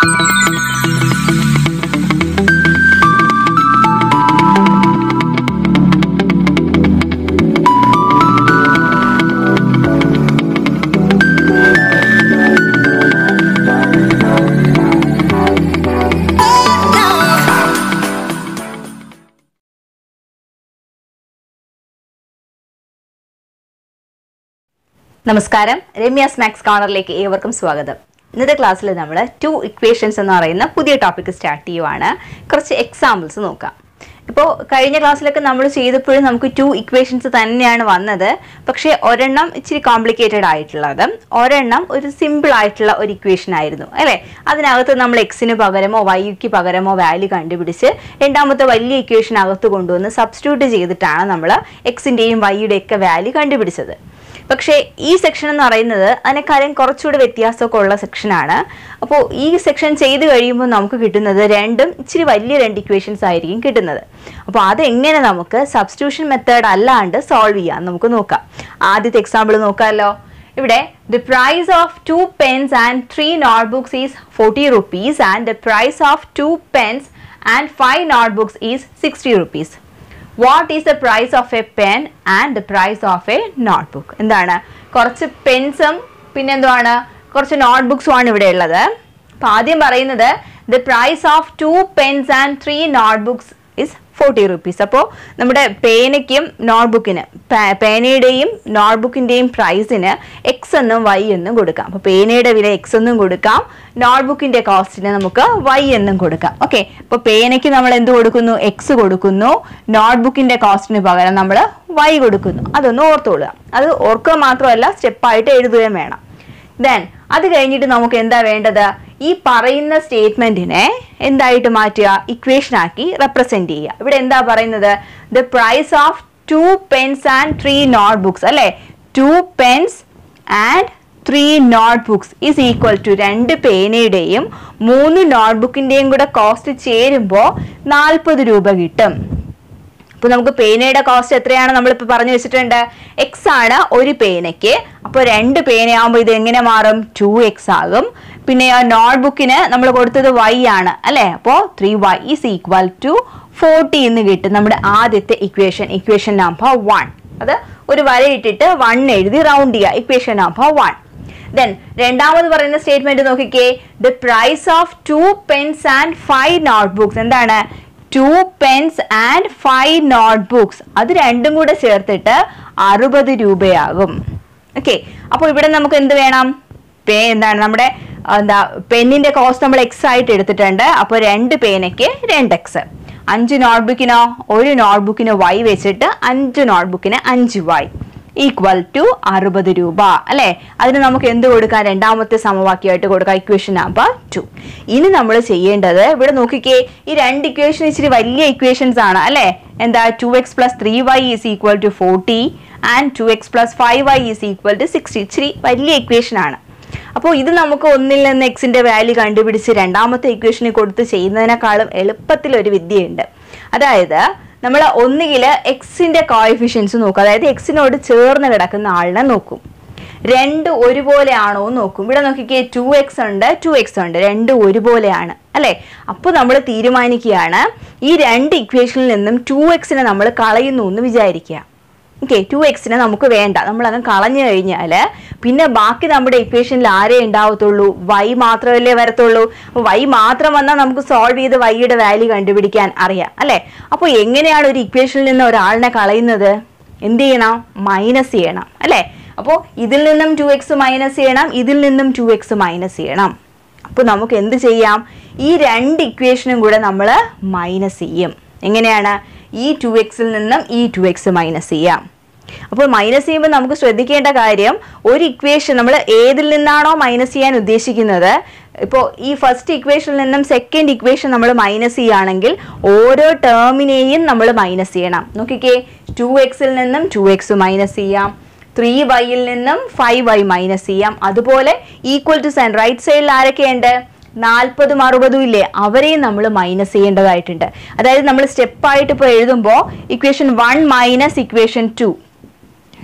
നമസ്കാരം രമ്യാസ് മാക്സ് കോർണറിലേക്ക് ഏവർക്കും സ്വാഗതം ഇന്നത്തെ ക്ലാസ്സിൽ നമ്മൾ ടു ഇക്വേഷൻസ് എന്ന് പറയുന്ന പുതിയ ടോപ്പിക് സ്റ്റാർട്ട് ചെയ്യുവാണ് കുറച്ച് എക്സാമ്പിൾസ് നോക്കാം ഇപ്പോൾ കഴിഞ്ഞ ക്ലാസ്സിലൊക്കെ നമ്മൾ ചെയ്തപ്പോഴും നമുക്ക് ടു ഇക്വേഷൻസ് തന്നെയാണ് വന്നത് പക്ഷേ ഒരെണ്ണം ഇച്ചിരി കോംപ്ലിക്കേറ്റഡ് ആയിട്ടുള്ളത് ഒരെണ്ണം ഒരു സിമ്പിൾ ആയിട്ടുള്ള ഒരു ഇക്വേഷൻ ആയിരുന്നു അല്ലേ അതിനകത്ത് നമ്മൾ എക്സിന് പകരമോ വൈക്ക് പകരമോ വാല്യൂ കണ്ടുപിടിച്ച് രണ്ടാമത്തെ വലിയ ഇക്വേഷൻ അകത്ത് കൊണ്ടുവന്ന് സബ്സ്റ്റിറ്റ്യൂട്ട് ചെയ്തിട്ടാണ് നമ്മൾ എക്സിൻ്റെയും വൈയുടെയൊക്കെ വാല്യൂ കണ്ടുപിടിച്ചത് പക്ഷേ ഈ സെക്ഷൻ എന്ന് പറയുന്നത് അതിനെക്കാളും കുറച്ചുകൂടി വ്യത്യാസമൊക്കെ ഉള്ള സെക്ഷനാണ് അപ്പോൾ ഈ സെക്ഷൻ ചെയ്ത് കഴിയുമ്പോൾ നമുക്ക് കിട്ടുന്നത് രണ്ടും ഇച്ചിരി വലിയ രണ്ട് ഇക്വേഷൻസ് ആയിരിക്കും കിട്ടുന്നത് അപ്പോൾ അതെങ്ങനെ നമുക്ക് സബ്സ്റ്റിറ്റ്യൂഷൻ മെത്തേഡ് അല്ലാണ്ട് സോൾവ് ചെയ്യാം നമുക്ക് നോക്കാം ആദ്യത്തെ എക്സാമ്പിൾ നോക്കാമല്ലോ ഇവിടെ the price of two pens and three notebooks is forty rupees and the price of two pens and five notebooks is sixty rupees what is the price of a pen and the price of a notebook എന്താണ് കുറച്ച് പെൻസും പിന്നെ എന്തുവാണ് കുറച്ച് not ബുക്സും ആണ് ഇവിടെ ഉള്ളത് അപ്പം ആദ്യം പറയുന്നത് the price of two pens and three notebooks is forty rupees അപ്പോൾ നമ്മുടെ പേനയ്ക്കും നോട്ട് ബുക്കിന് പേനയുടെയും നോട്ട് ബുക്കിൻ്റെയും പ്രൈസിന് എക്സ് എന്നും വൈ എന്നും കൊടുക്കാം അപ്പോൾ പേനയുടെ വില എക്സ് എന്നും കൊടുക്കാം നോട്ട് ബുക്കിൻ്റെ കോസ്റ്റിന് നമുക്ക് വൈ എന്നും കൊടുക്കാം ഓക്കെ അപ്പോൾ പേനയ്ക്ക് നമ്മൾ എന്ത് കൊടുക്കുന്നു എക്സ് കൊടുക്കുന്നു നോട്ട് ബുക്കിൻ്റെ കോസ്റ്റിന് പകരം നമ്മൾ വൈ കൊടുക്കുന്നു അതൊന്ന് ഓർത്തോളുക അത് ഓർക്കുക മാത്രമല്ല സ്റ്റെപ്പായിട്ട് എഴുതുകയും വേണം ദെൻ അത് കഴിഞ്ഞിട്ട് നമുക്ക് എന്താ വേണ്ടത് ഈ പറയുന്ന സ്റ്റേറ്റ്മെന്റിനെ എന്തായിട്ട് മാറ്റുക ഇക്വേഷൻ ആക്കി റെപ്രസെന്റ് ചെയ്യുക ഇവിടെ എന്താ പറയുന്നത് the price of two pens and three notebooks അല്ലെ two pens and three notebooks is equal to രണ്ട് പേനയുടെയും മൂന്ന് നോട്ട് ബുക്കിന്റെയും കൂടെ കോസ്റ്റ് ചേരുമ്പോൾ നാൽപ്പത് രൂപ കിട്ടും അപ്പോൾ നമുക്ക് പേനയുടെ കോസ്റ്റ് എത്രയാണ് നമ്മളിപ്പോൾ പറഞ്ഞു വെച്ചിട്ടുണ്ട് എക്സ് ആണ് ഒരു പേനയ്ക്ക് അപ്പോൾ രണ്ട് പേനയാകുമ്പോൾ ഇത് എങ്ങനെ മാറും ടു എക്സ് ആകും പിന്നെ നോട്ട് ബുക്കിന് നമ്മൾ കൊടുത്തത് വൈ ആണ് അല്ലേ അപ്പോൾ three Y is equal to forty എന്ന് കിട്ടും നമ്മുടെ ആദ്യത്തെ ഇക്വേഷൻ ഇക്വേഷൻ നമ്പർ വൺ അത് ഒരു വര ഇട്ടിട്ട് വൺ എഴുതി റൗണ്ട് ചെയ്യുക ഇക്വേഷൻ നമ്പർ വൺ ദെൻ രണ്ടാമത് പറയുന്ന സ്റ്റേറ്റ്മെന്റ് നോക്കിക്കേ the price of two pens and five notebooks എന്താണ് two pens and five notebooks അത് രണ്ടും കൂടെ ചേർത്തിട്ട് അറുപത് രൂപയാകും ഓക്കെ അപ്പോൾ ഇവിടെ നമുക്ക് എന്ത് വേണം പേ എന്താണ് നമ്മുടെ എന്താ പെന്നിന്റെ കോസ്റ്റ് നമ്മൾ എക്സ് ആയിട്ട് എടുത്തിട്ടുണ്ട് അപ്പോൾ രണ്ട് പേനയ്ക്ക് രണ്ട് എക്സ് അഞ്ച് നോട്ട്ബുക്കിനോ ഒരു നോട്ട്ബുക്കിന് വൈ വെച്ചിട്ട് അഞ്ച് നോട്ട്ബുക്കിന് അഞ്ച് വൈ ഈക്വൽ ടു അറുപത് രൂപ അല്ലെ അതിന് നമുക്ക് എന്ത് കൊടുക്കാം രണ്ടാമത്തെ സമവാക്യമായിട്ട് കൊടുക്കാം ഇക്വേഷൻ നമ്പർ ടു ഇനി നമ്മൾ ചെയ്യേണ്ടത് ഇവിടെ നോക്കിക്കേ ഈ രണ്ട് ഇക്വേഷൻ ഇച്ചിരി വലിയ ഇക്വേഷൻസ് ആണ് അല്ലെ എന്താ two X plus three Y is equal to forty and two X plus five Y is equal to sixty ഇച്ചിരി വലിയ ഇക്വേഷൻ ആണ് അപ്പോൾ ഇത് നമുക്ക് ഒന്നിൽ നിന്ന് എക്സിന്റെ വാല്യൂ കണ്ടുപിടിച്ച് രണ്ടാമത്തെ ഇക്വേഷനിൽ കൊടുത്ത് ചെയ്യുന്നതിനേക്കാളും എളുപ്പത്തിൽ ഒരു വിദ്യയുണ്ട് അതായത് നമ്മൾ ഒന്നുകിൽ എക്സിന്റെ കോയിഫിഷ്യൻസ് നോക്കും അതായത് എക്സിനോട് ചേർന്ന് കിടക്കുന്ന ആളിനെ നോക്കും രണ്ട് ഒരുപോലെയാണോ എന്ന് നോക്കും ഇവിടെ നോക്കിക്കേ ടു എക്സ് ഉണ്ട് ടു എക്സ് ഉണ്ട് രണ്ട് ഒരുപോലെയാണ് അല്ലെ അപ്പോൾ നമ്മൾ തീരുമാനിക്കുകയാണ് ഈ രണ്ട് ഇക്വേഷനിൽ നിന്നും ടു എക്സിനെ നമ്മൾ കളയുന്നു എന്ന് വിചാരിക്കുക ഓക്കെ ടു എക്സിനെ നമുക്ക് വേണ്ട നമ്മൾ അങ്ങ് കളഞ്ഞു കഴിഞ്ഞാൽ പിന്നെ ബാക്കി നമ്മുടെ ഇക്വേഷനിൽ ആരേ ഉണ്ടാവത്തുള്ളൂ വൈ മാത്രമല്ലേ വരത്തുള്ളൂ അപ്പോൾ വൈ മാത്രം വന്നാൽ നമുക്ക് സോൾവ് ചെയ്ത് വൈയുടെ വാല്യൂ കണ്ടുപിടിക്കാൻ അറിയാം അല്ലേ അപ്പോൾ എങ്ങനെയാണ് ഒരു ഇക്വേഷനിൽ നിന്ന് ഒരാളിനെ കളയുന്നത് എന്ത് ചെയ്യണം മൈനസ് ചെയ്യണം അല്ലേ അപ്പോൾ ഇതിൽ നിന്നും ടു എക്സ് മൈനസ് ചെയ്യണം ഇതിൽ നിന്നും ടു എക്സ് മൈനസ് ചെയ്യണം അപ്പോൾ നമുക്ക് എന്ത് ചെയ്യാം ഈ രണ്ട് ഇക്വേഷനും കൂടെ നമ്മൾ മൈനസ് ചെയ്യും എങ്ങനെയാണ് ഈ ടു എക്സിൽ നിന്നും ഈ ടു എക്സ് മൈനസ് ചെയ്യാം അപ്പോൾ മൈനസ് ചെയ്യുമ്പോൾ നമുക്ക് ശ്രദ്ധിക്കേണ്ട കാര്യം ഒരു ഇക്വേഷൻ നമ്മൾ ഏതിൽ നിന്നാണോ മൈനസ് ചെയ്യാൻ ഉദ്ദേശിക്കുന്നത് ഇപ്പോൾ ഈ ഫസ്റ്റ് ഇക്വേഷനിൽ നിന്നും സെക്കൻഡ് ഇക്വേഷൻ നമ്മൾ മൈനസ് ചെയ്യുകയാണെങ്കിൽ ഓരോ ടേമിനെയും നമ്മൾ മൈനസ് ചെയ്യണം നോക്കിക്കേ ടു എക്സിൽ നിന്നും ടു എക്സ് മൈനസ് ചെയ്യാം ത്രീ വൈയിൽ നിന്നും ഫൈവ് വൈ മൈനസ് ചെയ്യാം അതുപോലെ ഈക്വൽ ടു സൈൻ റൈറ്റ് സൈഡിൽ ആരൊക്കെയുണ്ട് നാൽപ്പതും അറുപതും ഇല്ലേ അവരെയും നമ്മൾ മൈനസ് ചെയ്യേണ്ടതായിട്ടുണ്ട് അതായത് നമ്മൾ സ്റ്റെപ്പായിട്ട് ഇപ്പോൾ എഴുതുമ്പോൾ equation one minus equation two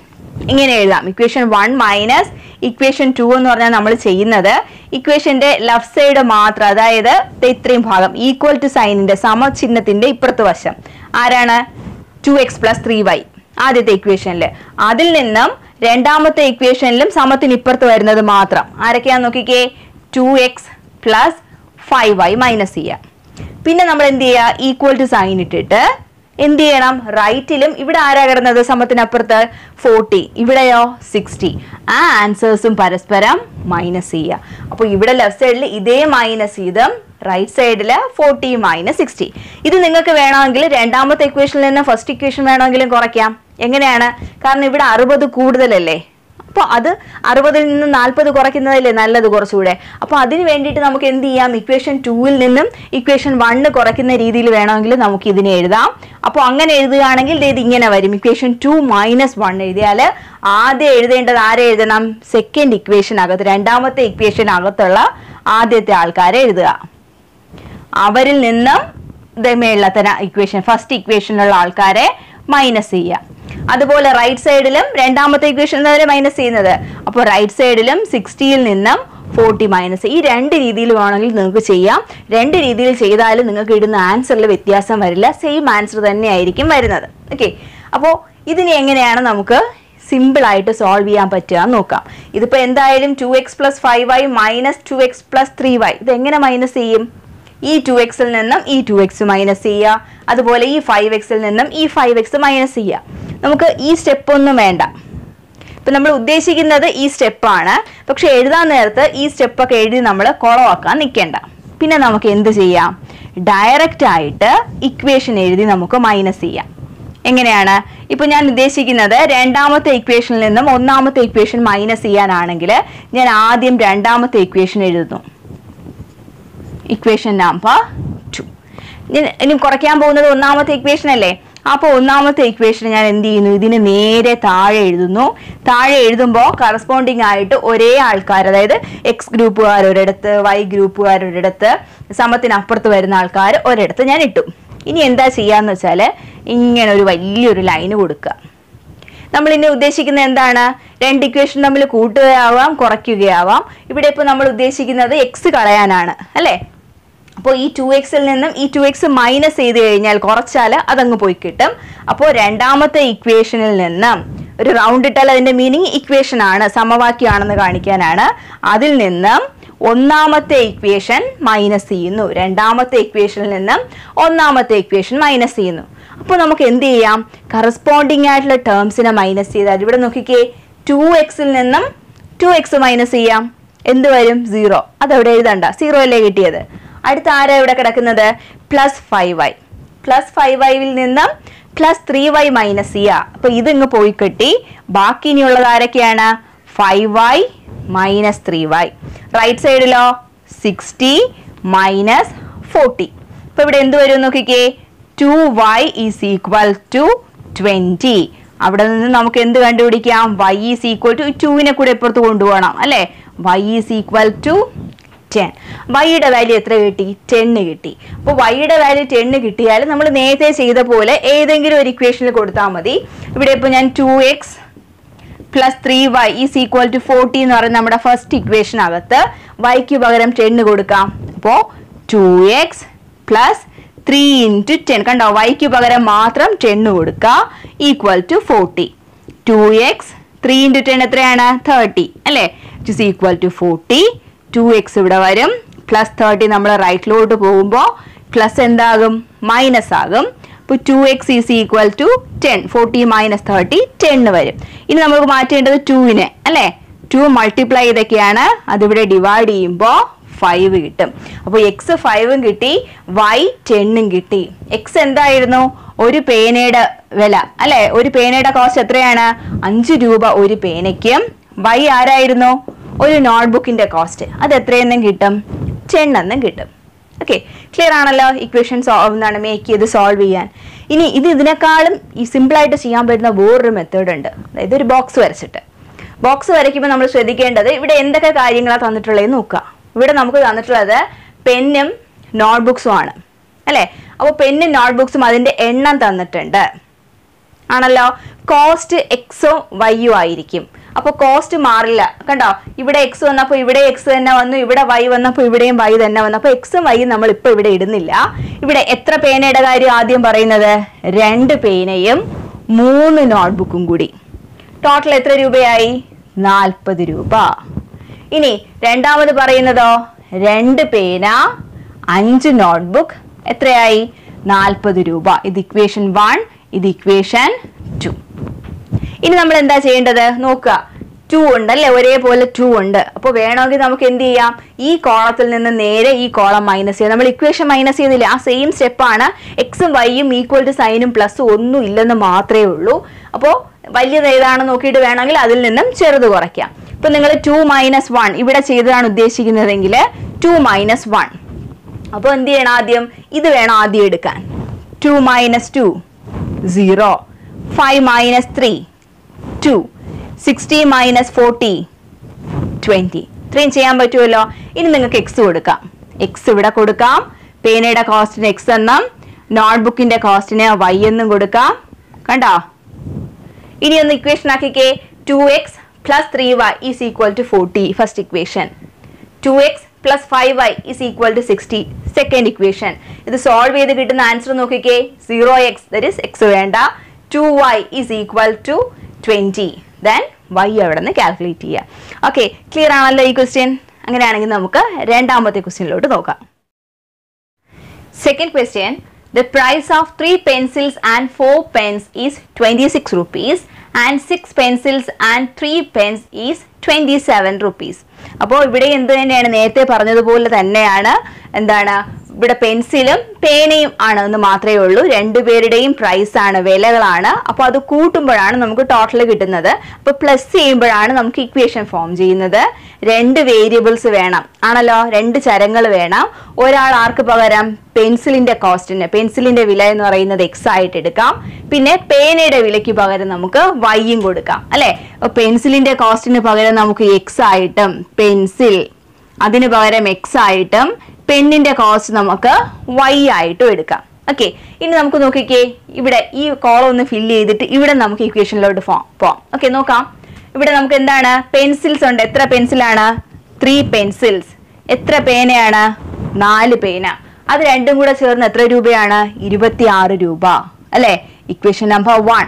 ഇങ്ങനെ എഴുതാം equation one minus equation two എന്ന് പറഞ്ഞാൽ നമ്മൾ ചെയ്യുന്നത് ഇക്വേഷന്റെ ലെഫ്റ്റ് സൈഡ് മാത്രം അതായത് ദേ ഇത്രയും ഭാഗം ഈക്വൽ ടു സൈനിന്റെ സമചിഹ്നത്തിന്റെ ഇപ്പുറത്ത് വശം ആരാണ് two X plus three Y ആദ്യത്തെ ഇക്വേഷനിൽ അതിൽ നിന്നും രണ്ടാമത്തെ ഇക്വേഷനിലും സമത്തിന് ഇപ്പുറത്ത് വരുന്നത് മാത്രം ആരൊക്കെയാന്ന് നോക്കിക്കേ two X plus five Y minus ചെയ്യുക പിന്നെ നമ്മൾ എന്ത് ചെയ്യുക ഈക്വൽ ടു സൈൻ ഇട്ടിട്ട് എന്ത് ചെയ്യണം റൈറ്റിലും ഇവിടെ ആരാ കിടന്നത് സമത്തിനപ്പുറത്ത് ഫോർട്ടി ഇവിടെയോ സിക്സ്റ്റി ആ ആൻസേഴ്സും പരസ്പരം മൈനസ് ചെയ്യുക അപ്പോൾ ഇവിടെ ലെഫ്റ്റ് സൈഡിൽ ഇതേ മൈനസ് ചെയ്തും റൈറ്റ് സൈഡിൽ ഫോർട്ടി മൈനസ് സിക്സ്റ്റി ഇത് നിങ്ങൾക്ക് വേണമെങ്കിൽ രണ്ടാമത്തെ ഇക്വേഷനിൽ നിന്ന് ഫസ്റ്റ് ഇക്വേഷൻ വേണമെങ്കിലും കുറയ്ക്കാം എങ്ങനെയാണ് കാരണം ഇവിടെ അറുപത് കൂടുതലല്ലേ അപ്പോൾ അത് അറുപതിൽ നിന്ന് നാൽപ്പത് കുറയ്ക്കുന്നതല്ലേ നല്ലത് കുറച്ചുകൂടെ അപ്പോൾ അതിന് വേണ്ടിയിട്ട് നമുക്ക് എന്ത് ചെയ്യാം ഇക്വേഷൻ ടൂവിൽ നിന്നും ഇക്വേഷൻ വണ്ണ് കുറയ്ക്കുന്ന രീതിയിൽ വേണമെങ്കിൽ നമുക്ക് ഇതിനെ എഴുതാം അപ്പോൾ അങ്ങനെ എഴുതുകയാണെങ്കിൽ ദേ ഇത് ഇങ്ങനെ വരും ഇക്വേഷൻ ടു മൈനസ് വൺ എഴുതിയാൽ ആദ്യം എഴുതേണ്ടത് ആരെ എഴുതണം സെക്കൻഡ് ഇക്വേഷൻ അകത്ത് രണ്ടാമത്തെ ഇക്വേഷൻ അകത്തുള്ള ആദ്യത്തെ ആൾക്കാരെ എഴുതുക അവരിൽ നിന്നും മേളത്തന ഇക്വേഷൻ ഫസ്റ്റ് ഇക്വേഷനിലുള്ള ആൾക്കാരെ മൈനസ് ചെയ്യുക അതുപോലെ റൈറ്റ് സൈഡിലും രണ്ടാമത്തെ ഇക്വേഷൻ വരെ മൈനസ് ചെയ്യുന്നത് അപ്പോൾ റൈറ്റ് സൈഡിലും സിക്സ്റ്റിയിൽ നിന്നും ഫോർട്ടി മൈനസ് ഈ രണ്ട് രീതിയിൽ വേണമെങ്കിൽ നിങ്ങൾക്ക് ചെയ്യാം രണ്ട് രീതിയിൽ ചെയ്താലും നിങ്ങൾക്ക് ഇടുന്ന ആൻസറിൽ വ്യത്യാസം വരില്ല സെയിം ആൻസർ തന്നെ ആയിരിക്കും വരുന്നത് ഓക്കെ അപ്പോൾ ഇതിനെ എങ്ങനെയാണ് നമുക്ക് സിമ്പിൾ ആയിട്ട് സോൾവ് ചെയ്യാൻ പറ്റുക എന്ന് നോക്കാം ഇതിപ്പോൾ എന്തായാലും two X plus five Y minus two X plus three Y ഇത് എങ്ങനെ മൈനസ് ചെയ്യും ഈ ടു എക്സിൽ നിന്നും ഈ ടു എക്സ് മൈനസ് ചെയ്യുക അതുപോലെ ഈ ഫൈവ് എക്സിൽ നിന്നും ഈ ഫൈവ് എക്സ് മൈനസ് ചെയ്യുക നമുക്ക് ഈ സ്റ്റെപ്പ് ഒന്നും വേണ്ട ഇപ്പം നമ്മൾ ഉദ്ദേശിക്കുന്നത് ഈ സ്റ്റെപ്പാണ് പക്ഷെ എഴുതാൻ നേരത്ത് ഈ സ്റ്റെപ്പൊക്കെ എഴുതി നമ്മൾ കുളവാക്കാൻ നിൽക്കേണ്ട പിന്നെ നമുക്ക് എന്ത് ചെയ്യാം ഡയറക്റ്റ് ആയിട്ട് ഇക്വേഷൻ എഴുതി നമുക്ക് മൈനസ് ചെയ്യാം എങ്ങനെയാണ് ഇപ്പൊ ഞാൻ ഉദ്ദേശിക്കുന്നത് രണ്ടാമത്തെ ഇക്വേഷനിൽ നിന്നും ഒന്നാമത്തെ ഇക്വേഷൻ മൈനസ് ചെയ്യാനാണെങ്കിൽ ഞാൻ ആദ്യം രണ്ടാമത്തെ ഇക്വേഷൻ എഴുതുന്നു ഇക്വേഷൻ നമ്പർ ടു ഇനി കുറയ്ക്കാൻ പോകുന്നത് ഒന്നാമത്തെ ഇക്വേഷൻ അല്ലേ അപ്പോൾ ഒന്നാമത്തെ ഇക്വേഷൻ ഞാൻ എന്ത് ചെയ്യുന്നു ഇതിന് നേരെ താഴെ എഴുതുന്നു താഴെ എഴുതുമ്പോൾ കറസ്പോണ്ടിങ് ആയിട്ട് ഒരേ ആൾക്കാർ അതായത് എക്സ് ഗ്രൂപ്പുകാർ ഒരിടത്ത് വൈ ഗ്രൂപ്പുകാർ ഒരിടത്ത് സമത്തിനപ്പുറത്ത് വരുന്ന ആൾക്കാർ ഒരിടത്ത് ഞാൻ ഇട്ടു ഇനി എന്താ ചെയ്യാന്ന് വെച്ചാൽ ഇങ്ങനെ ഒരു വലിയൊരു ലൈന് കൊടുക്കുക നമ്മൾ ഇനി ഉദ്ദേശിക്കുന്നത് എന്താണ് രണ്ട് ഇക്വേഷൻ തമ്മിൽ കൂട്ടുകയാവാം കുറയ്ക്കുകയാവാം ഇവിടെ ഇപ്പോൾ നമ്മൾ ഉദ്ദേശിക്കുന്നത് എക്സ് കളയാനാണ് അല്ലേ അപ്പോൾ ഈ ടു എക്സിൽ നിന്നും ഈ ടു എക്സ് മൈനസ് ചെയ്ത് കഴിഞ്ഞാൽ കുറച്ചാൽ അതങ്ങ് പോയി കിട്ടും അപ്പോൾ രണ്ടാമത്തെ ഇക്വേഷനിൽ നിന്നും ഒരു റൗണ്ട് ഇട്ടാൽ അതിന്റെ മീനിങ് ഇക്വേഷൻ ആണ് സമവാക്യമാണെന്ന് കാണിക്കാനാണ് അതിൽ നിന്നും ഒന്നാമത്തെ ഇക്വേഷൻ മൈനസ് ചെയ്യുന്നു രണ്ടാമത്തെ ഇക്വേഷനിൽ നിന്നും ഒന്നാമത്തെ ഇക്വേഷൻ മൈനസ് ചെയ്യുന്നു അപ്പോൾ നമുക്ക് എന്ത് ചെയ്യാം കറസ്പോണ്ടിങ് ആയിട്ടുള്ള ടേംസിനെ മൈനസ് ചെയ്താൽ ഇവിടെ നോക്കിക്കേ ടു എക്സിൽ നിന്നും ടു എക്സ് മൈനസ് ചെയ്യാം എന്ത് വരും സീറോ അതവിടെ എഴുതണ്ട സീറോ അല്ലേ കിട്ടിയത് അടുത്ത ആരാ ഇവിടെ കിടക്കുന്നത് plus five Y plus five വൈവിൽ നിന്നും പ്ലസ് ത്രീ വൈ മൈനസ് ചെയ്യുക അപ്പൊ ഇതിങ്ങ് പോയി കിട്ടി ബാക്കി ഇനിയുള്ളത് ആരൊക്കെയാണ് five Y minus three Y right സൈഡിലോ സിക്സ്റ്റി മൈനസ് ഫോർട്ടി അപ്പൊ ഇവിടെ എന്ത് വരും നോക്കിക്കേ two Y is equal to twenty അവിടെ നിന്ന് നമുക്ക് എന്ത് കണ്ടുപിടിക്കാം വൈ ഈസ് ഈക്വൽ ടു ടുവിനെ കൂടെ ഇപ്പുറത്ത് കൊണ്ടുപോകണം അല്ലേ Y is equal to ten വൈയുടെ വാല്യൂ എത്ര കിട്ടി ടെന്ന് കിട്ടി അപ്പോൾ വൈയുടെ വാല്യൂ ടെന്ന് കിട്ടിയാൽ നമ്മൾ നേരത്തെ ചെയ്ത പോലെ ഏതെങ്കിലും ഒരു ഇക്വേഷനിൽ കൊടുത്താൽ മതി ഇവിടെ ഇപ്പോൾ ഞാൻ two X plus three Y is equal to forty എന്ന് പറയുന്ന നമ്മുടെ ഫസ്റ്റ് ഇക്വേഷനകത്ത് വൈക്ക് പകരം ടെന്ന് കൊടുക്കാം അപ്പോൾ two X plus three into ten കണ്ടോ വൈക്ക് പകരം മാത്രം ടെന്ന് കൊടുക്കുക equal to forty two X three into ten എത്രയാണ് തേർട്ടി അല്ലേ it is equal to forty two X ഇവിടെ വരും പ്ലസ് തേർട്ടി നമ്മൾ റൈറ്റിലോട്ട് പോകുമ്പോൾ പ്ലസ് എന്താകും മൈനസ് ആകും അപ്പോൾ two X is equal to ten forty minus thirty ടെന്ന് വരും ഇനി നമുക്ക് മാറ്റേണ്ടത് ടുവിനെ അല്ലേ ടു മൾട്ടിപ്ലൈ ചെയ്തൊക്കെയാണ് അതിവിടെ ഡിവൈഡ് ചെയ്യുമ്പോൾ ഫൈവ് കിട്ടും അപ്പോൾ എക്സ് ഫൈവും കിട്ടി വൈ ടെണ്ണും കിട്ടി എക്സ് എന്തായിരുന്നു ഒരു പേനയുടെ വില അല്ലെ ഒരു പേനയുടെ കോസ്റ്റ് എത്രയാണ് അഞ്ച് രൂപ ഒരു പേനയ്ക്കും വൈ ആരായിരുന്നു ഒരു നോട്ട്ബുക്കിന്റെ കോസ്റ്റ് അത് എത്രയെന്നും കിട്ടും ടെൻ എന്നും കിട്ടും ഓക്കെ ക്ലിയർ ആണല്ലോ ഇക്വേഷൻ എന്താണ് മേക്ക് ചെയ്ത് സോൾവ് ചെയ്യാൻ ഇനി ഇത് ഇതിനേക്കാളും ഈ സിമ്പിളായിട്ട് ചെയ്യാൻ പറ്റുന്ന വേറൊരു മെത്തേഡ് ഉണ്ട് അതായത് ഒരു ബോക്സ് വരച്ചിട്ട് ബോക്സ് വരയ്ക്കുമ്പോൾ നമ്മൾ ശ്രദ്ധിക്കേണ്ടത് ഇവിടെ എന്തൊക്കെ കാര്യങ്ങളാണ് തന്നിട്ടുള്ളത് നോക്കുക ഇവിടെ നമുക്ക് തന്നിട്ടുള്ളത് പെന്നും നോട്ട്ബുക്സും ആണ് അല്ലേ അപ്പോൾ പെന്നും നോട്ട്ബുക്സും അതിൻ്റെ എണ്ണം തന്നിട്ടുണ്ട് ആണല്ലോ കോസ്റ്റ് എക്സും വൈയും ആയിരിക്കും അപ്പൊ കോസ്റ്റ് മാറില്ല കണ്ടോ ഇവിടെ എക്സ് വന്നപ്പോൾ ഇവിടെ എക്സ് തന്നെ വന്നു ഇവിടെ വൈ വന്നപ്പോൾ ഇവിടെയും വൈ തന്നെ വന്നു അപ്പൊ എക്സും വൈയും നമ്മൾ ഇപ്പൊ ഇവിടെ ഇടുന്നില്ല ഇവിടെ എത്ര പേനയുടെ കാര്യം ആദ്യം പറയുന്നത് രണ്ട് പേനയും മൂന്ന് നോട്ട്ബുക്കും കൂടി ടോട്ടൽ എത്ര രൂപയായി നാൽപ്പത് രൂപ ഇനി രണ്ടാമത് പറയുന്നതോ രണ്ട് പേന അഞ്ച് നോട്ട്ബുക്ക് എത്രയായി നാൽപ്പത് രൂപ ഇത് ഇക്വേഷൻ വൺ ഇത് ഇക്വേഷൻ ടു ഇനി നമ്മൾ എന്താ ചെയ്യേണ്ടത് നോക്കുക ടു ഉണ്ട് അല്ലെ ഒരേപോലെ ടു ഉണ്ട് അപ്പോൾ വേണമെങ്കിൽ നമുക്ക് എന്ത് ചെയ്യാം ഈ കോളത്തിൽ നിന്ന് നേരെ ഈ കോളം മൈനസ് ചെയ്യാം നമ്മൾ ഇക്വേഷൻ മൈനസ് ചെയ്യുന്നില്ല ആ സെയിം സ്റ്റെപ്പാണ് എക്സും വൈയും ഈക്വൽ ടു സൈനും പ്ലസും ഒന്നും ഇല്ലെന്ന് മാത്രമേ ഉള്ളൂ അപ്പോൾ വലിയത് ഏതാണെന്ന് നോക്കിയിട്ട് വേണമെങ്കിൽ അതിൽ നിന്നും ചെറുത് കുറയ്ക്കാം ഇപ്പൊ നിങ്ങൾ ടു മൈനസ് വൺ ഇവിടെ ചെയ്തതാണ് ഉദ്ദേശിക്കുന്നതെങ്കിൽ ടു മൈനസ് വൺ അപ്പോൾ എന്ത് ചെയ്യണം ആദ്യം ഇത് വേണം ആദ്യം എടുക്കാൻ two minus two zero five minus three two sixty minus forty twenty ഇത്രയും ചെയ്യാൻ പറ്റുമല്ലോ ഇനി നിങ്ങൾക്ക് എക്സ് കൊടുക്കാം എക്സ് ഇവിടെ കൊടുക്കാം പേനയുടെ കോസ്റ്റിന് എക്സ് എന്നും നോട്ട്ബുക്കിന്റെ കോസ്റ്റിന് വൈ എന്നും കൊടുക്കാം കണ്ടോ ഇനി ഒന്ന് ഇക്വേഷൻ ആക്കിക്കേ two X plus three Y is equal to forty first equation two X plus five Y is equal to sixty second equation ഇത് സോൾവ് ചെയ്ത് കിട്ടുന്ന ആൻസർ നോക്കിക്കേ zero X that is X വേണ്ട two Y is equal to twenty then Y അവിടെ നിന്ന് calculate ചെയ്യുക okay clear ആണല്ലോ ഈ ക്വസ്റ്റ്യൻ അങ്ങനെയാണെങ്കിൽ നമുക്ക് രണ്ടാമത്തെ ക്വസ്റ്റ്യനിലോട്ട് നോക്കാം Second question The price of three pencils and four pens is 26 rupees and six pencils and three pens is 27 rupees. അപ്പോൾ ഇവിടെ എന്ത് തന്നെയാണ് നേരത്തെ പറഞ്ഞതുപോലെ തന്നെയാണ് എന്താണ് ഇവിടെ പെൻസിലും പേനയും ആണ് എന്ന് മാത്രമേ ഉള്ളൂ രണ്ടുപേരുടെയും പ്രൈസ് ആണ് വിലകളാണ് അപ്പോൾ അത് കൂട്ടുമ്പോഴാണ് നമുക്ക് ടോട്ടൽ കിട്ടുന്നത് അപ്പോൾ പ്ലസ് ചെയ്യുമ്പോഴാണ് നമുക്ക് ഇക്വേഷൻ ഫോം ചെയ്യുന്നത് രണ്ട് വേരിയബിൾസ് വേണം ആണല്ലോ രണ്ട് ചരങ്ങൾ വേണം ഒരാൾ ആർക്ക് പകരം പെൻസിലിന്റെ കോസ്റ്റിന് പെൻസിലിന്റെ വില എന്ന് പറയുന്നത് എക്സ് ആയിട്ട് എടുക്കാം പിന്നെ പേനയുടെ വിലയ്ക്ക് പകരം നമുക്ക് വൈയും കൊടുക്കാം അല്ലെ പെൻസിലിന്റെ കോസ്റ്റിന് പകരം നമുക്ക് എക്സ് ആയിട്ടും പെൻസിൽ അതിന് പകരം എക്സ് ആയിട്ടും പെണ്ണിന്റെ കോസ്റ്റ് നമുക്ക് വൈ ആയിട്ടും എടുക്കാം ഓക്കെ ഇനി നമുക്ക് നോക്കിക്കേ ഇവിടെ ഈ കോളം ഒന്ന് ഫില്ല് ചെയ്തിട്ട് ഇവിടെ നമുക്ക് ഇക്വേഷനിലോട്ട് ഫോ പോവാം ഓക്കെ നോക്കാം ഇവിടെ നമുക്ക് എന്താണ് പെൻസിൽസ് ഉണ്ട് എത്ര പെൻസിലാണ് ത്രീ പെൻസിൽസ് എത്ര പേനയാണ് നാല് പേന അത് രണ്ടും കൂടെ ചേർന്ന് എത്ര രൂപയാണ് ഇരുപത്തി ആറ് രൂപ അല്ലെ ഇക്വേഷൻ നമ്പർ വൺ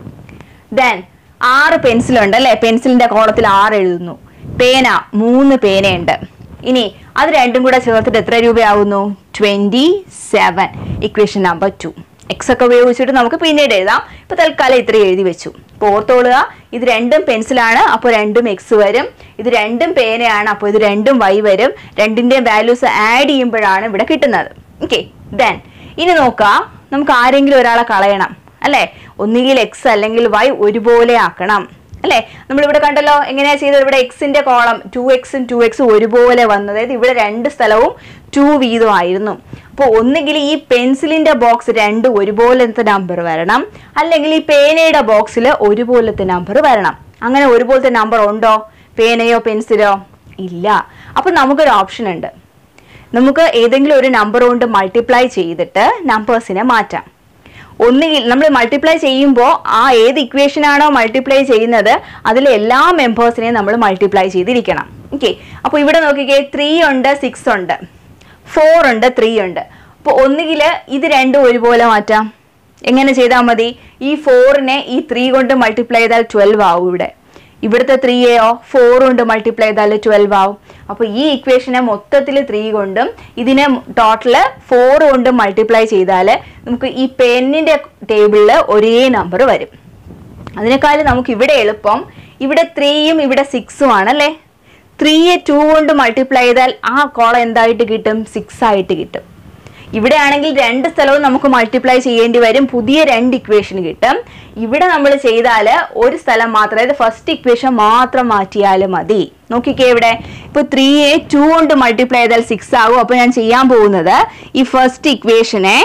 ദെൻ ആറ് പെൻസിൽ ഉണ്ട് അല്ലെ പെൻസിലിന്റെ കോളത്തിൽ ആറ് എഴുതുന്നു പേന മൂന്ന് പേനയുണ്ട് ഇനി അത് രണ്ടും കൂടെ ചേർത്തിട്ട് എത്ര രൂപയാവുന്നു twenty seven equation number two X ഒക്കെ ഉപയോഗിച്ചിട്ട് നമുക്ക് പിന്നീട് എഴുതാം ഇപ്പൊ തൽക്കാലം ഇത്ര എഴുതി വെച്ചു അപ്പോൾ ഓർത്തോളുക ഇത് രണ്ടും പെൻസിലാണ് അപ്പോൾ രണ്ടും എക്സ് വരും ഇത് രണ്ടും പേനയാണ് അപ്പോൾ ഇത് രണ്ടും വൈ വരും രണ്ടിന്റെയും വാല്യൂസ് ആഡ് ചെയ്യുമ്പോഴാണ് ഇവിടെ കിട്ടുന്നത് ഓക്കെ ദെൻ ഇനി നോക്കാം നമുക്ക് ആരെങ്കിലും ഒരാളെ കളയണം അല്ലെ ഒന്നുകിൽ എക്സ് അല്ലെങ്കിൽ വൈ ഒരുപോലെ ആക്കണം അല്ലെ നമ്മളിവിടെ കണ്ടല്ലോ എങ്ങനെയാ ചെയ്തത് ഇവിടെ എക്സിന്റെ കോളം ടു എക്സും ടു എക്സും ഒരുപോലെ വന്നു അതായത് ഇവിടെ രണ്ട് സ്ഥലവും ടു വീതമായിരുന്നു അപ്പോൾ ഒന്നുകിൽ ഈ പെൻസിലിന്റെ ബോക്സ് രണ്ട് ഒരുപോലത്തെ നമ്പർ വരണം അല്ലെങ്കിൽ ഈ പേനയുടെ ബോക്സിൽ ഒരുപോലത്തെ നമ്പർ വരണം അങ്ങനെ ഒരുപോലത്തെ നമ്പർ ഉണ്ടോ പേനയോ പെൻസിലോ ഇല്ല അപ്പൊ നമുക്കൊരു ഓപ്ഷൻ ഉണ്ട് നമുക്ക് ഏതെങ്കിലും ഒരു നമ്പർ കൊണ്ട് മൾട്ടിപ്ലൈ ചെയ്തിട്ട് നമ്പേഴ്സിനെ മാറ്റാം ഒന്നുകിൽ നമ്മൾ മൾട്ടിപ്ലൈ ചെയ്യുമ്പോൾ ആ ഏത് ഇക്വേഷൻ ആണോ മൾട്ടിപ്ലൈ ചെയ്യുന്നത് അതിലെ എല്ലാ മെമ്പേഴ്സിനെയും നമ്മൾ മൾട്ടിപ്ലൈ ചെയ്തിരിക്കണം ഓക്കെ അപ്പോൾ ഇവിടെ നോക്കിക്കേ ത്രീ ഉണ്ട് സിക്സ് ഉണ്ട് ഫോർ ഉണ്ട് ത്രീ ഉണ്ട് അപ്പോൾ ഒന്നുകിൽ ഇത് രണ്ടും ഒരുപോലെ മാറ്റാം എങ്ങനെ ചെയ്താൽ മതി ഈ ഫോറിനെ ഈ ത്രീ കൊണ്ട് മൾട്ടിപ്ലൈ ചെയ്താൽ ട്വൽവ് ആവും ഇവിടെ ഇവിടുത്തെ ത്രീയെയോ ഫോർ കൊണ്ട് മൾട്ടിപ്ലൈ ചെയ്താൽ ട്വൽവ് ആവും അപ്പോൾ ഈ ഇക്വേഷനെ മൊത്തത്തിൽ ത്രീ കൊണ്ടും ഇതിനെ ടോട്ടൽ ഫോർ കൊണ്ടും മൾട്ടിപ്ലൈ ചെയ്താൽ നമുക്ക് ഈ പെന്നിന്റെ ടേബിളിൽ ഒരേ നമ്പർ വരും അതിനേക്കാളും നമുക്ക് ഇവിടെ എളുപ്പം ഇവിടെ ത്രീയും ഇവിടെ സിക്സും ആണല്ലേ ത്രീയെ ടു കൊണ്ട് മൾട്ടിപ്ലൈ ചെയ്താൽ ആ കോളം എന്തായിട്ട് കിട്ടും സിക്സ് ആയിട്ട് കിട്ടും ഇവിടെ ആണെങ്കിൽ രണ്ട് സ്ഥലവും നമുക്ക് മൾട്ടിപ്ലൈ ചെയ്യേണ്ടി വരും പുതിയ രണ്ട് ഇക്വേഷൻ കിട്ടും ഇവിടെ നമ്മൾ ചെയ്താൽ ഒരു സ്ഥലം മാത്രം അതായത് ഫസ്റ്റ് ഇക്വേഷൻ മാത്രം മാറ്റിയാൽ മതി നോക്കിക്കേ ഇവിടെ ഇപ്പൊ ത്രീയെ ടു കൊണ്ട് മൾട്ടിപ്ലൈ ചെയ്താൽ സിക്സ് ആകും അപ്പൊ ഞാൻ ചെയ്യാൻ പോകുന്നത് ഈ ഫസ്റ്റ് ഇക്വേഷനെ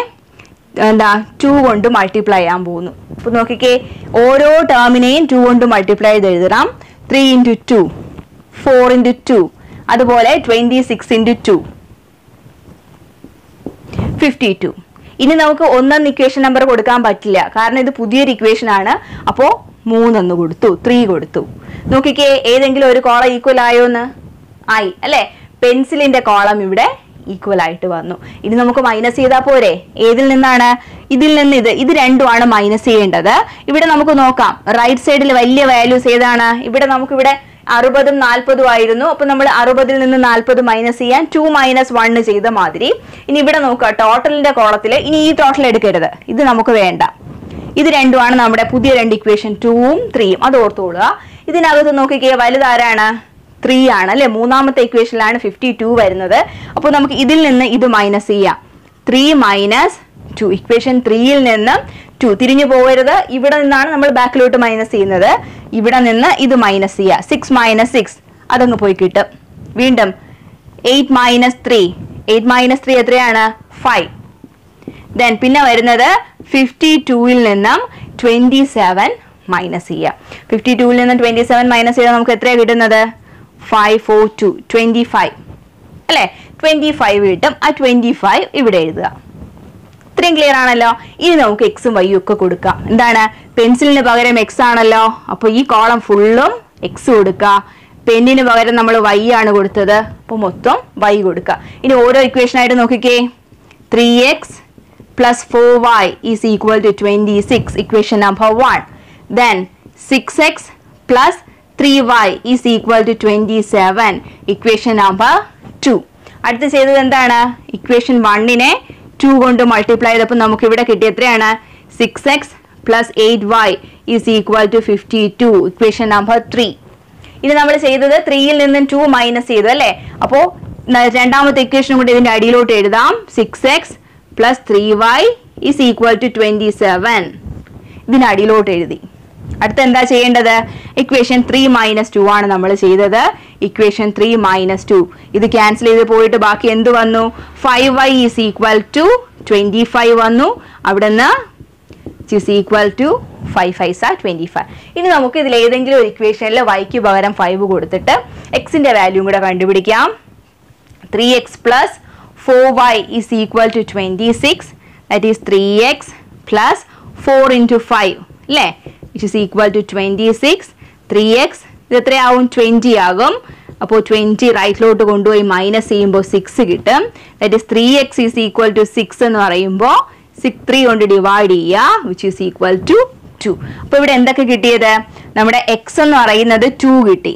എന്താ ടു കൊണ്ട് മൾട്ടിപ്ലൈ ചെയ്യാൻ പോകുന്നു അപ്പൊ നോക്കിക്കേ ഓരോ ടേമിനെയും ടു കൊണ്ട് മൾട്ടിപ്ലൈ ചെയ്ത് എഴുതണം three into two four into two അതുപോലെ twenty six into two fifty two ഇനി നമുക്ക് ഒന്നെന്ന് ഇക്വേഷൻ നമ്പർ കൊടുക്കാൻ പറ്റില്ല കാരണം ഇത് പുതിയൊരു ഇക്വേഷൻ ആണ് അപ്പോൾ മൂന്നെന്ന് കൊടുത്തു ത്രീ കൊടുത്തു നോക്കിക്കേ ഏതെങ്കിലും ഒരു കോളം ഈക്വൽ ആയോ എന്ന് ആയി അല്ലേ പെൻസിലിന്റെ കോളം ഇവിടെ ഈക്വൽ ആയിട്ട് വന്നു ഇനി നമുക്ക് മൈനസ് ചെയ്താൽ പോരെ ഏതിൽ നിന്നാണ് ഇതിൽ നിന്ന് ഇത് ഇത് രണ്ടുമാണ് മൈനസ് ചെയ്യേണ്ടത് ഇവിടെ നമുക്ക് നോക്കാം റൈറ്റ് സൈഡിൽ വലിയ വാല്യൂസ് ഏതാണ് ഇവിടെ നമുക്കിവിടെ അറുപതും നാൽപ്പതും ആയിരുന്നു അപ്പൊ നമ്മൾ അറുപതിൽ നിന്ന് നാൽപ്പത് മൈനസ് ചെയ്യാൻ ടു മൈനസ് വണ്ണ് ചെയ്ത മാതിരി ഇനി ഇവിടെ നോക്കുക ടോട്ടലിന്റെ കോളത്തിൽ ഇനി ഈ ടോട്ടൽ എടുക്കരുത് ഇത് നമുക്ക് വേണ്ട ഇത് രണ്ടുമാണ് നമ്മുടെ പുതിയ രണ്ട് ഇക്വേഷൻ ടൂവും ത്രീയും അത് ഓർത്തോളുക ഇതിനകത്ത് നോക്കിക്കേ വലുതാരാണ് ത്രീ ആണ് അല്ലെ മൂന്നാമത്തെ ഇക്വേഷനിലാണ് ഫിഫ്റ്റി ടു വരുന്നത് അപ്പോൾ നമുക്ക് ഇതിൽ നിന്ന് ഇത് മൈനസ് ചെയ്യാം ത്രീ മൈനസ് ടു ഇക്വേഷൻ ത്രീയിൽ നിന്ന് ടു തിരിഞ്ഞു പോകരുത് ഇവിടെ നിന്നാണ് നമ്മൾ ബാക്കിലോട്ട് മൈനസ് ചെയ്യുന്നത് ഇവിടെ നിന്ന് ഇത് മൈനസ് ചെയ്യുക സിക്സ് മൈനസ് സിക്സ് അതങ്ങ് പോയി കിട്ടും വീണ്ടും eight minus three eight minus three എത്രയാണ് ഫൈവ് ദെൻ പിന്നെ വരുന്നത് ഫിഫ്റ്റി ടൂവിൽ നിന്നും ട്വൻറ്റി സെവൻ മൈനസ് ചെയ്യുക ഫിഫ്റ്റി ടൂവിൽ നിന്ന് ട്വൻറ്റി സെവൻ മൈനസ് ചെയ്താൽ നമുക്ക് എത്രയാണ് കിട്ടുന്നത് five four two twenty five അല്ലേ ട്വൻറ്റി ഫൈവ് കിട്ടും ആ ട്വൻറ്റി ഫൈവ് ഇവിടെ എഴുതുക ഇത്രയും ക്ലിയർ ആണല്ലോ ഇനി നമുക്ക് എക്സും വൈയും ഒക്കെ കൊടുക്കാം എന്താണ് പെൻസിലിന് പകരം എക്സ് ആണല്ലോ അപ്പോൾ ഈ കോളം ഫുള്ളും എക്സ് കൊടുക്കുക പെന്നിന് പകരം നമ്മൾ വൈ ആണ് കൊടുത്തത് അപ്പോൾ മൊത്തം വൈ കൊടുക്കുക ഇനി ഓരോ ഇക്വേഷൻ ആയിട്ട് നോക്കിക്കേ three x plus four y is equal to twenty six equation number one then six x plus three Y is equal to twenty seven equation number two അടുത്ത് ചെയ്തത് എന്താണ് ഇക്വേഷൻ വണ്ണിനെ ടു കൊണ്ട് മൾട്ടിപ്ലൈ ചെയ്തപ്പോൾ നമുക്ക് ഇവിടെ കിട്ടിയ എത്രയാണ് six x plus eight y is equal to fifty two equation number three ഇത് നമ്മൾ ചെയ്തത് ത്രീയിൽ നിന്നും ടു മൈനസ് ചെയ്തു അല്ലേ അപ്പോൾ രണ്ടാമത്തെ ഇക്വേഷനും കൂടി ഇതിന്റെ അടിയിലോട്ട് എഴുതാം six x plus three Y is equal to twenty seven ഇതിന്റെ അടിയിലോട്ട് എഴുതി അടുത്ത എന്താ ചെയ്യേണ്ടത് ഇക്വേഷൻ ത്രീ മൈനസ് ടു ആണ് നമ്മൾ ചെയ്തത് ഇക്വേഷൻ ത്രീ മൈനസ് ടു ഇത് ക്യാൻസൽ ചെയ്ത് പോയിട്ട് ബാക്കി എന്ത് വന്നു five Y is equal to twenty five വന്നു അവിടുന്ന് is equal to five five സാ ട്വന്റി ഫൈവ് ഇനി നമുക്ക് ഇതിൽ ഏതെങ്കിലും ഒരു ഇക്വേഷനിൽ വൈക്ക് പകരം ഫൈവ് കൊടുത്തിട്ട് എക്സിന്റെ വാല്യൂം കൂടെ കണ്ടുപിടിക്കാം three x plus four y is equal to twenty six that is three x plus four into five അല്ലേ it is equal to twenty six three x ഇത് എത്രയാവും ട്വന്റി ആകും അപ്പോൾ ട്വന്റി റൈറ്റിലോട്ട് കൊണ്ടുപോയി മൈനസ് ചെയ്യുമ്പോൾ സിക്സ് കിട്ടും that is three x is equal to six എന്ന് പറയുമ്പോൾ സിക്സ് ത്രീ കൊണ്ട് ഡിവൈഡ് ചെയ്യുക which is equal to two അപ്പോൾ ഇവിടെ എന്തൊക്കെ കിട്ടിയത് നമ്മുടെ എക്സ് എന്ന് പറയുന്നത് ടു കിട്ടി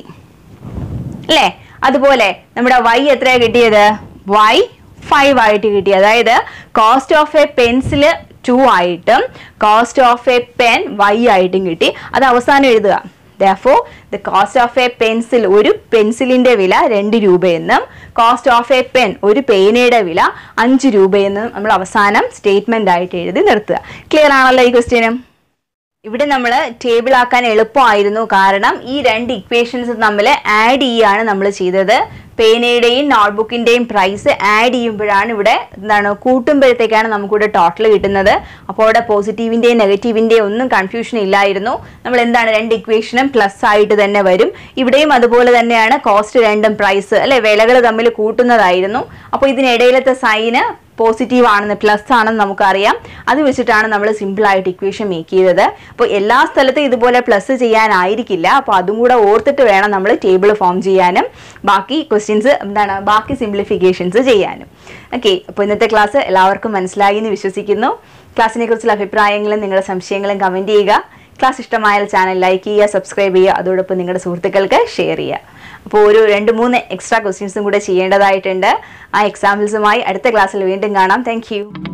അല്ലേ അതുപോലെ നമ്മുടെ വൈ എത്രയാ കിട്ടിയത് വൈ ഫൈവ് ആയിട്ട് കിട്ടി അതായത് cost of a pencil two ആയിട്ടും cost of a pen y ആയിട്ടും കിട്ടി അത് അവസാനം എഴുതുക though the cost of a pencil ഒരു പെൻസിലിന്റെ വില രണ്ട് രൂപയെന്നും കോസ്റ്റ് ഓഫ് എ പെൻ ഒരു പേനയുടെ വില അഞ്ച് രൂപയെന്നും നമ്മൾ അവസാനം സ്റ്റേറ്റ്മെന്റ് ആയിട്ട് എഴുതി നിർത്തുക ക്ലിയർ ആണല്ലോ ഈ ക്വസ്റ്റ്യനും ഇവിടെ നമ്മൾ ടേബിൾ ആക്കാൻ എളുപ്പമായിരുന്നു കാരണം ഈ രണ്ട് ഇക്വേഷൻസ് തമ്മിൽ ആഡ് ചെയ്യാണ് നമ്മൾ ചെയ്തത് പേനയുടെയും നോട്ട്ബുക്കിന്റെയും പ്രൈസ് ആഡ് ചെയ്യുമ്പോഴാണ് ഇവിടെ എന്താണ് കൂട്ടുമ്പോഴത്തേക്കാണ് നമുക്കിവിടെ ടോട്ടൽ കിട്ടുന്നത് അപ്പോൾ അവിടെ പോസിറ്റീവിന്റെയും നെഗറ്റീവിന്റെയും ഒന്നും കൺഫ്യൂഷൻ ഇല്ലായിരുന്നു നമ്മൾ എന്താണ് രണ്ട് ഇക്വേഷനും പ്ലസ് ആയിട്ട് തന്നെ വരും ഇവിടെയും അതുപോലെ തന്നെയാണ് കോസ്റ്റ് രണ്ടും പ്രൈസ് അല്ലെ വിലകൾ തമ്മിൽ കൂട്ടുന്നതായിരുന്നു അപ്പോൾ ഇതിനിടയിലത്തെ സൈന് പോസിറ്റീവ് ആണെന്ന് പ്ലസ് ആണെന്ന് നമുക്കറിയാം അത് വെച്ചിട്ടാണ് നമ്മൾ സിമ്പിൾ ആയിട്ട് ഇക്വേഷൻ മേക്ക് ചെയ്തത് അപ്പോൾ എല്ലാ സ്ഥലത്തും ഇതുപോലെ പ്ലസ് ചെയ്യാനായിരിക്കില്ല അപ്പോൾ അതും കൂടെ ഓർത്തിട്ട് വേണം നമ്മൾ ടേബിൾ ഫോം ചെയ്യാനും ബാക്കി ക്വസ്റ്റ്യൻസ് എന്താണ് ബാക്കി സിംപ്ലിഫിക്കേഷൻസ് ചെയ്യാനും ഓക്കെ അപ്പോൾ ഇന്നത്തെ ക്ലാസ് എല്ലാവർക്കും മനസ്സിലായി എന്ന് വിശ്വസിക്കുന്നു ക്ലാസ്സിനെ കുറിച്ചുള്ള അഭിപ്രായങ്ങളും നിങ്ങളുടെ സംശയങ്ങളും കമൻറ്റ് ചെയ്യുക ക്ലാസ് ഇഷ്ടമായാൽ ചാനൽ ലൈക്ക് ചെയ്യുക സബ്സ്ക്രൈബ് ചെയ്യുക അതോടൊപ്പം നിങ്ങളുടെ സുഹൃത്തുക്കൾക്ക് ഷെയർ ചെയ്യുക അപ്പോൾ ഒരു രണ്ട് മൂന്ന് എക്സ്ട്രാ ക്വസ്റ്റ്യൻസും കൂടെ ചെയ്യേണ്ടതായിട്ടുണ്ട് ആ എക്സാമ്പിൾസുമായി അടുത്ത ക്ലാസ്സിൽ വീണ്ടും കാണാം താങ്ക്